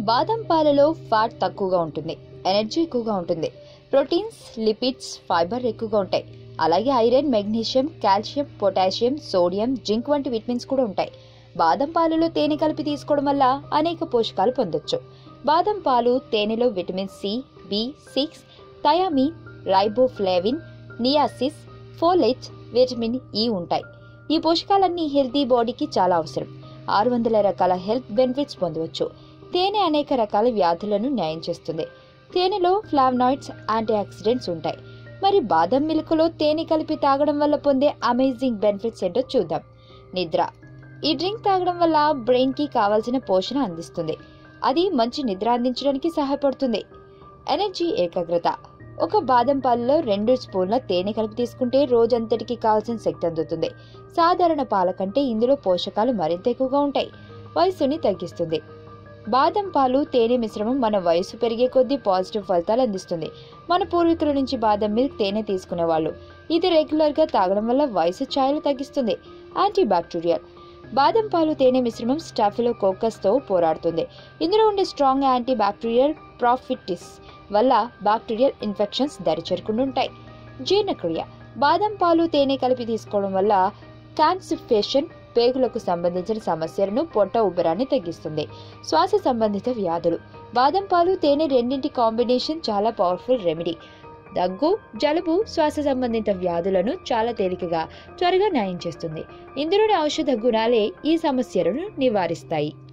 బాదం పాలలో ఫ్యాట్ తక్కువగా ఉంటుంది ఎనర్జీ ఎక్కువగా ఉంటుంది ప్రోటీన్స్ లిపిడ్స్ ఫైబర్ ఎక్కువగా ఉంటాయి అలాగే iron magnesium calcium potassium sodium zinc వంటి విటమిన్స్ కూడా ఉంటాయి బాదం పాలలో తేనె కలిపి తీసుకోవడం వల్ల అనేక పోషకాలు పొందొచ్చు బాదం పాలు తేనెలో vitamin C B six thiamine riboflavin niacin folate vitamin E ఉంటాయి ఈ పోషకాలన్నీ హెల్తీ బాడీకి చాలా అవసరం ఆరు వందల రకాల హెల్త్ బెనిఫిట్స్ పొందవచ్చు తేనె అనేక రకాల వ్యాధులను న్యాయం చేస్తుంది తేనెలో ఫ్లావనాయిడ్స్ యాంటీ ఆక్సిడెంట్స్ ఉంటాయి మరి బాదం మిల్క్లో తేనె కలిపి తాగడం వల్ల పొందే అమేజింగ్ బెనిఫిట్స్ ఏంటో చూద్దాం నిద్ర ఈ డ్రింక్ తాగడం వల్ల బ్రెయిన్కి కావాల్సిన పోషణ అందిస్తుంది అది మంచి నిద్ర అందించడానికి సహాయపడుతుంది ఎనర్జీ ఏకాగ్రత ఒక బాదం పాలలో రెండు స్పూన్ల తేనె కలిపి తీసుకుంటే రోజంతటికి కావాల్సిన శక్తి అందుతుంది సాధారణ పాల కంటే ఇందులో పోషకాలు మరింత ఎక్కువగా ఉంటాయి వయసుని తగ్గిస్తుంది బాదం పాలు తేనె మిశ్రమం మన వయసు పెరిగే కొద్దీ పాజిటివ్ ఫలితాలు అందిస్తుంది మన పూర్వీకుల నుంచి బాదం మిల్క్ తేనె తీసుకునేవాళ్ళు ఇది రెగ్యులర్గా తాగడం వల్ల వయసు ఛాయలు తగ్గిస్తుంది యాంటీ బ్యాక్టీరియల్ బాదం పాలు తేనె మిశ్రమం స్టాఫిలోకోకస్తో పోరాడుతుంది ఇందులో ఉండే స్ట్రాంగ్ యాంటీ బ్యాక్టీరియల్ ప్రాఫిటిస్ వల్ల బ్యాక్టీరియల్ ఇన్ఫెక్షన్స్ దరిచేరకుండా ఉంటాయి జీర్ణక్రియ బాదం పాలు తేనె కలిపి తీసుకోవడం వల్ల కాన్సిఫేషన్ పేగులకు సంబంధించిన సమస్యలను పొట్ట ఉబ్బరాన్ని తగ్గిస్తుంది శ్వాస సంబంధిత వ్యాధులు బాదం పాలు తేనె రెండింటి కాంబినేషన్ చాలా పవర్ఫుల్ రెమెడీ దగ్గు జలుబు శ్వాస సంబంధిత వ్యాధులను చాలా తేలికగా త్వరగా న్యాయం చేస్తుంది ఇందులోని ఔషధ గుణాలే ఈ సమస్యలను నివారిస్తాయి